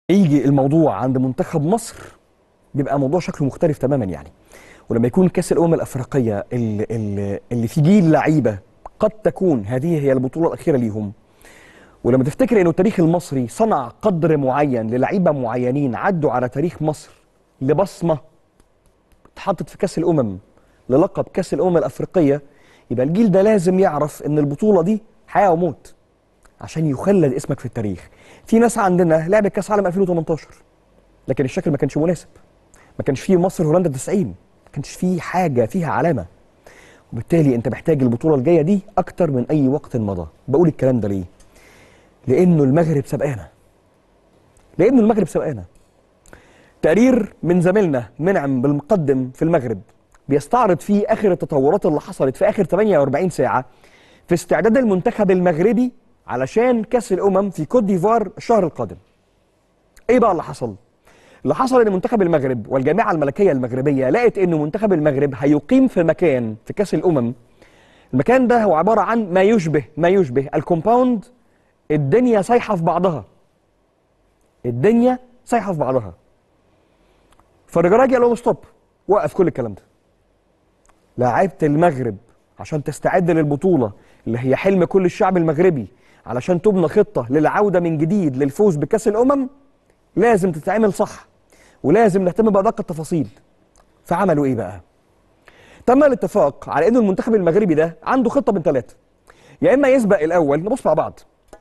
يجي الموضوع عند منتخب مصر بيبقى موضوع شكله مختلف تماما يعني ولما يكون كاس الامم الافريقيه اللي, اللي, اللي في جيل لعيبه قد تكون هذه هي البطوله الاخيره ليهم ولما تفتكر انه التاريخ المصري صنع قدر معين للعيبه معينين عدوا على تاريخ مصر لبصمه اتحطت في كاس الامم للقب كاس الامم الافريقيه يبقى الجيل ده لازم يعرف ان البطوله دي حياه وموت عشان يخلد اسمك في التاريخ في ناس عندنا لعبت كاس عالم 2018 لكن الشكل ما كانش مناسب ما كانش فيه مصر هولندا 90 ما كانش فيه حاجه فيها علامه وبالتالي انت محتاج البطوله الجايه دي اكتر من اي وقت مضى بقول الكلام ده ليه لانه المغرب سبقانا لانه المغرب سبقانا تقرير من زميلنا منعم بالمقدم في المغرب بيستعرض فيه اخر التطورات اللي حصلت في اخر 48 ساعه في استعداد المنتخب المغربي علشان كاس الامم في كوت ديفوار الشهر القادم ايه بقى اللي حصل اللي حصل ان منتخب المغرب والجامعه الملكيه المغربيه لقت انه منتخب المغرب هيقيم في مكان في كاس الامم المكان ده هو عباره عن ما يشبه ما يشبه الكومباوند الدنيا سايحه في بعضها الدنيا سايحه في بعضها فالرجاله قال لهم ستوب وقف كل الكلام ده لاعيبه المغرب عشان تستعد للبطوله اللي هي حلم كل الشعب المغربي علشان تبنى خطه للعوده من جديد للفوز بكاس الامم لازم تتعمل صح ولازم نهتم بادق التفاصيل فعملوا ايه بقى تم الاتفاق على انه المنتخب المغربي ده عنده خطه من ثلاثه يا اما يسبق الاول نبص مع بعض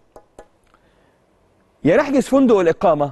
يا نحجز فندق الاقامه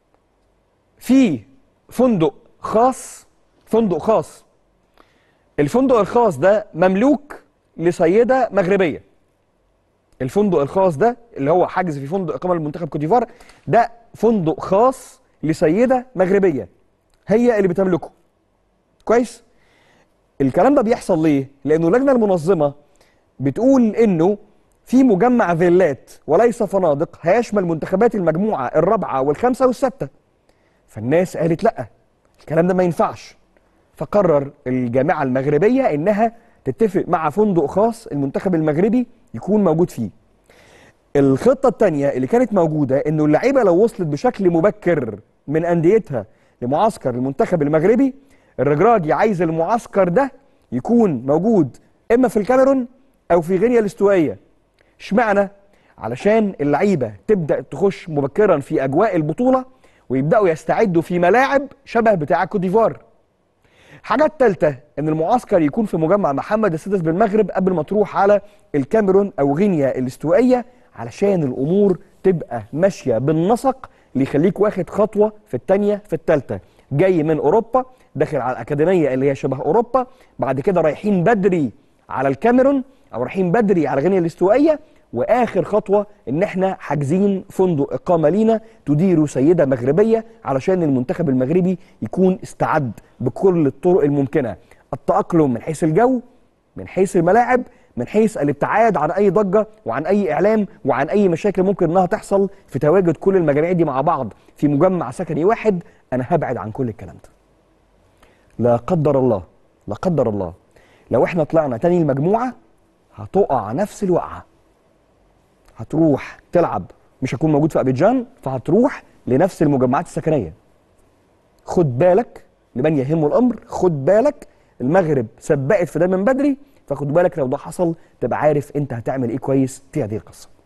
في فندق خاص فندق خاص الفندق الخاص ده مملوك لسيده مغربيه الفندق الخاص ده اللي هو حجز في فندق اقامه لمنتخب كوت ديفوار ده فندق خاص لسيده مغربيه هي اللي بتملكه كويس الكلام ده بيحصل ليه لانه اللجنه المنظمه بتقول انه في مجمع فيلات وليس فنادق هيشمل منتخبات المجموعه الرابعه والخامسه والسادسه فالناس قالت لا الكلام ده ما ينفعش فقرر الجامعه المغربيه انها تتفق مع فندق خاص المنتخب المغربي يكون موجود فيه الخطة الثانية اللي كانت موجودة انه اللعيبة لو وصلت بشكل مبكر من انديتها لمعسكر المنتخب المغربي الرجراجي عايز المعسكر ده يكون موجود اما في الكاميرون او في غينيا الاستوائية اشمعنى علشان اللعيبة تبدأ تخش مبكرا في اجواء البطولة ويبدأوا يستعدوا في ملاعب شبه بتاع كوت ديفوار الحاجة الثالثة ان المعسكر يكون في مجمع محمد السادس بالمغرب قبل ما تروح على الكاميرون او غينيا الاستوائية علشان الامور تبقى ماشية بالنسق اللي يخليك واخد خطوة في الثانية في الثالثة جاي من اوروبا داخل على الاكاديمية اللي هي شبه اوروبا بعد كده رايحين بدري على الكاميرون او رايحين بدري على غينيا الاستوائية واخر خطوه ان احنا حاجزين فندق اقامه لينا تديره سيده مغربيه علشان المنتخب المغربي يكون استعد بكل الطرق الممكنه التاقلم من حيث الجو من حيث الملاعب من حيث الابتعاد عن اي ضجه وعن اي اعلام وعن اي مشاكل ممكن انها تحصل في تواجد كل المجاميع دي مع بعض في مجمع سكني واحد انا هبعد عن كل الكلام ده لا قدر الله لا قدر الله لو احنا طلعنا تاني المجموعه هتقع نفس الوقعه هتروح تلعب مش هتكون موجود في ابيجان فهتروح لنفس المجمعات السكنيه خد بالك لمن يهمه الامر خد بالك المغرب سبقت في ده من بدري فخد بالك لو ده حصل تبقى عارف انت هتعمل ايه كويس في هذه القصه